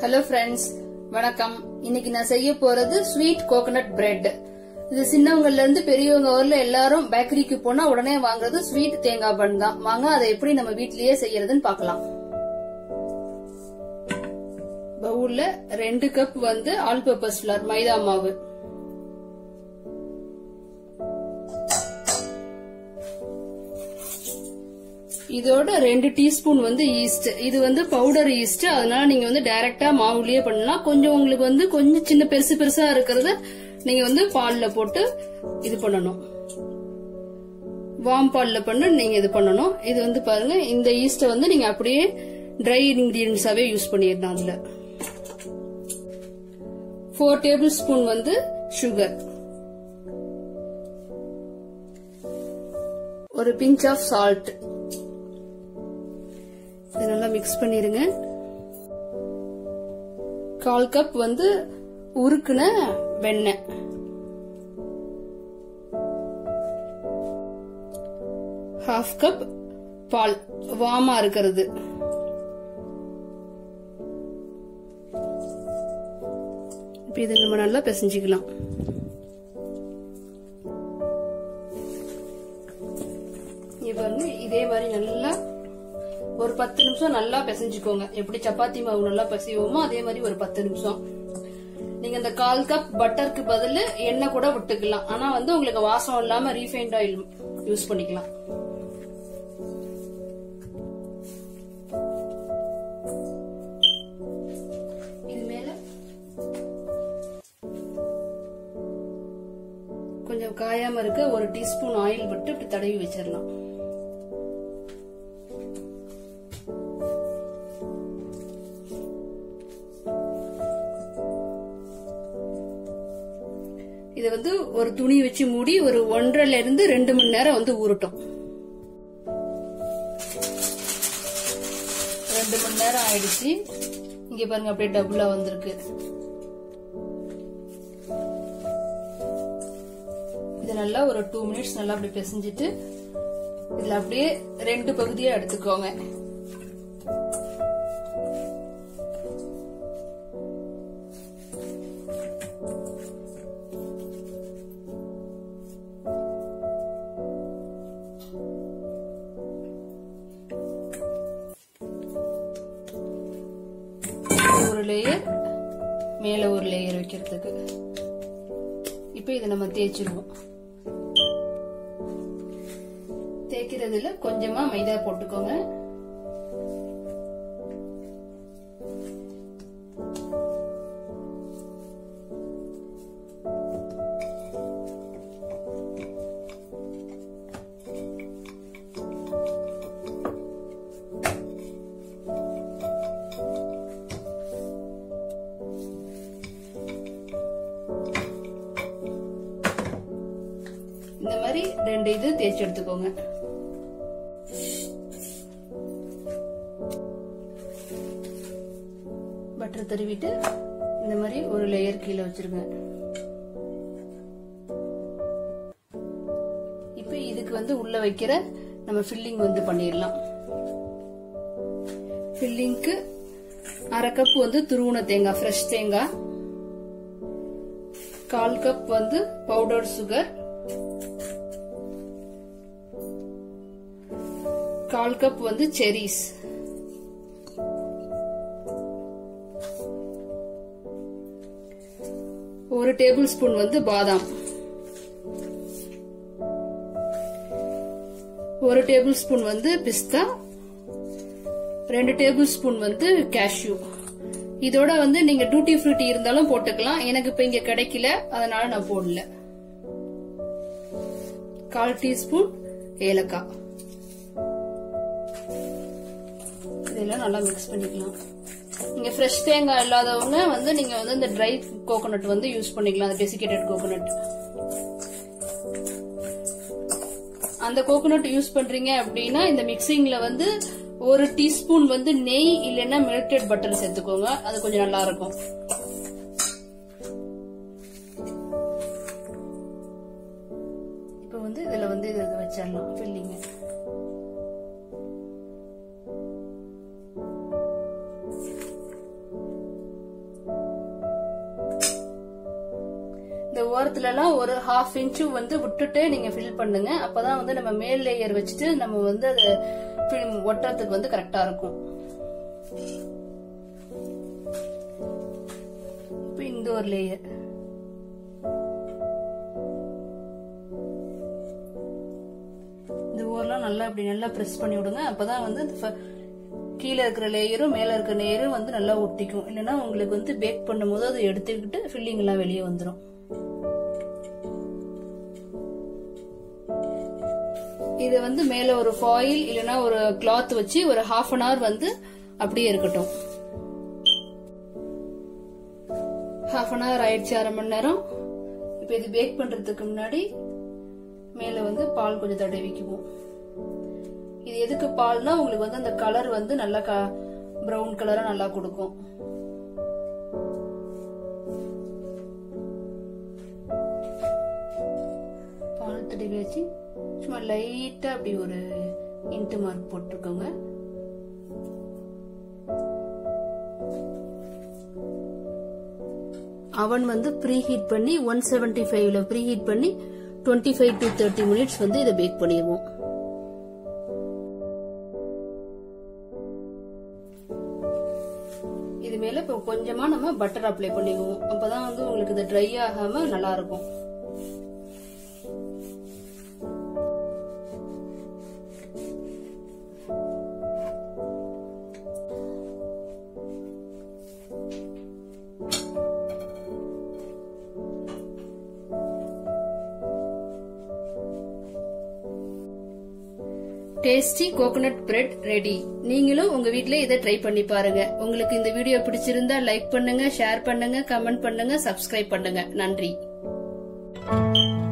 hello friends வணக்கம் இன்னைக்கு நான் செய்ய போறது ஸ்வீட் கோகனட் பிரெட் இது சின்னவங்கல இருந்து பெரியவங்க வரல எல்லாரும் பேக்கரிக்கு போனா உடனே வாங்குறது ஸ்வீட் தேங்காய் பன் தான் வாங்க அதை எப்படி நம்ம வீட்லயே செய்யறதுன்னு பார்க்கலாம் பவுல்ல ரெண்டு கப் வந்து ஆல் பர்பஸ் ஃபிளார் மைதா மாவு இதோட ரெண்டு டீஸ்பூன் வந்து ஈஸ்ட் இது வந்து பவுடர் ஈஸ்ட் அதனால நீங்க வந்து டைரக்டா மாவுலயே பண்ணலாம் கொஞ்சம் உங்களுக்கு வந்து கொஞ்சம் சின்ன பெருசு பெருசா இருக்கிறத நீங்க வந்து பால்ல போட்டு இது பண்ணணும் வார்ம் பால்ல பண்ணு நீங்க இது பண்ணணும் இது வந்து பாருங்க இந்த ஈஸ்ட வந்து நீங்க அப்படியே ட்ரை இன்கிரீடியன்ஸாவே யூஸ் பண்ணிடலாம் அதுல ஃபோர் டேபிள் ஸ்பூன் வந்து சுகர் ஒரு பிஞ்ச் ஆஃப் சால்ட் இதை நல்லா மிக்ஸ் பண்ணிருங்க கால் கப் வந்து உருக்குன வெண்ணெய் ஹாஃப் கப் பால் வாமா இருக்கிறது இப்ப இதை நம்ம நல்லா பிசைஞ்சுக்கலாம் இப்ப வந்து இதே மாதிரி நல்லா ஒரு பத்து நிமிஷம் நல்லா பிசைஞ்சுக்கோங்க எப்படி சப்பாத்தி மாவு நல்லா பிசைவோமோ அதே மாதிரி ஒரு பத்து நிமிஷம் நீங்க இந்த கால் கப் பட்டருக்கு பதில் எண்ணெய் கூட விட்டுக்கலாம் ஆனா வந்து உங்களுக்கு வாசம் இல்லாம ரீஃபைண்ட் ஆயில் யூஸ் பண்ணிக்கலாம் இது மேல கொஞ்சம் காயாம இருக்க ஒரு டீஸ்பூன் ஆயில் விட்டு இப்படி தடவி வச்சிடலாம் இத வந்து ஒரு துணி வச்சு மூடி ஒரு ஒன்றரைல இருந்து ரெண்டு மணி நேரம் வந்து ஊறட்டும் ரெண்டு மணி நேரம் ஆயிடுச்சு இங்க பாருங்க அப்படியே டபுளா வந்திருக்கு இது நல்லா ஒரு டூ மினிட்ஸ் நல்லா அப்படி பிசைஞ்சிட்டு இதுல அப்படியே ரெண்டு பகுதியா எடுத்துக்கோங்க ஒரு லேயர் மேல ஒரு லேயர் வைக்கிறதுக்கு இப்ப இதை நம்ம தேய்ச்சிருவோம் தேய்க்கிறதுல கொஞ்சமா மைதா போட்டுக்கோங்க இந்த மாதிரி ரெண்டு இது தேய்ச்சி எடுத்துக்கோங்க பட்டர் தருவிட்டு இந்த மாதிரி ஒரு லேயர் கீழே வச்சிருங்க இப்ப இதுக்கு வந்து உள்ள வைக்கிற நம்ம ஃபில்லிங் வந்து பண்ணிடலாம் ஃபில்லிங்க்கு அரை கப் வந்து துருவன தேங்காய் ஃப்ரெஷ் தேங்காய் கால் கப் வந்து பவுடர் சுகர் கால் கப் வந்து செரிஸ் ஒரு டேபிள் ஸ்பூன் வந்து பாதாம் ஒரு டேபிள் ஸ்பூன் வந்து பிஸ்தா ரெண்டு டேபிள் ஸ்பூன் வந்து கேஷ்யூ இதோட வந்து நீங்க டூட்டி ஃப்ரூட்டி இருந்தாலும் போட்டுக்கலாம் எனக்கு இப்ப இங்க கிடைக்கல அதனால நான் போடல கால் டீஸ்பூன் ஏலக்காய் இதெல்லாம் நல்லா மிக்ஸ் பண்ணிக்கலாம் நீங்க ஃப்ரெஷ் தேங்காய் இல்லாதவங்க வந்து நீங்க வந்து இந்த ட்ரை கோகோனட் வந்து யூஸ் பண்ணிக்கலாம் அந்த டெசிகேட்டட் கோகோனட் அந்த கோகோனட் யூஸ் பண்றீங்க அப்படின்னா இந்த மிக்சிங்ல வந்து ஒரு டீஸ்பூன் வந்து நெய் இல்லைன்னா மெல்டட் பட்டர் சேர்த்துக்கோங்க அது கொஞ்சம் நல்லா இருக்கும் இப்போ வந்து இதுல வந்து இதை வச்சிடலாம் ஃபில்லிங்க ஓரத்துல எல்லாம் ஒரு ஹாஃப் இன்ச்சு வந்து விட்டுட்டு நீங்க ஃபில் பண்ணுங்க அப்பதான் வந்து நம்ம மேல் லேயர் வச்சுட்டு நம்ம வந்து அது film ஒட்டுறதுக்கு வந்து கரெக்டா இருக்கும் இப்போ இந்த ஒரு லேயர் இந்த ஓரெல்லாம் நல்லா இப்படி நல்லா பிரஸ் பண்ணி விடுங்க அப்பதான் வந்து இந்த ஃப- கீழே இருக்கிற லேயரும் மேல இருக்கிற லேயரும் வந்து நல்லா ஒட்டிக்கும் இல்லைன்னா உங்களுக்கு வந்து பேக் பண்ணும்போது அதை எடுத்துக்கிட்டு ஃபில்லிங் எல்லாம் வெளியே வந்துடும் இத வந்து மேல ஒரு ஃபாயில் இல்லைன்னா ஒரு கிளாத் வச்சு ஒரு ஹாஃப் அன் hour வந்து அப்படியே இருக்கட்டும் ஹாஃப் அன் hour ஆயிடுச்சு அரை மணி நேரம் இப்ப இது பேக் பண்றதுக்கு முன்னாடி மேல வந்து பால் கொஞ்சம் தடவிக்குவோம் இது எதுக்கு பால்னா உங்களுக்கு வந்து அந்த கலர் வந்து நல்லா பிரவுன் கலரா நல்லா கொடுக்கும் பால் தடவி வச்சு சும்மா லைட்டா அப்படி ஒரு இன்ட்டு மார்க் போட்டுக்கோங்க அவன் வந்து ப்ரீ ஹீட் பண்ணி ஒன் செவன்டி ஃபைவ்ல ப்ரீ ஹீட் பண்ணி twenty five to thirty minutes வந்து இதை பேக் பண்ணிடுவோம் இது மேல இப்போ கொஞ்சமா நம்ம பட்டர் அப்ளை பண்ணிக்குவோம் அப்பதான் வந்து உங்களுக்கு இது ட்ரை ஆகாம நல்லா இருக்கும் டேஸ்டி கோகனட் பிரெட் ரெடி நீங்களும் உங்க வீட்ல இதை ட்ரை பண்ணி பாருங்க உங்களுக்கு இந்த வீடியோ பிடிச்சிருந்தா லைக் பண்ணுங்க ஷேர் பண்ணுங்க கமெண்ட் பண்ணுங்க சப்ஸ்கிரைப் பண்ணுங்க நன்றி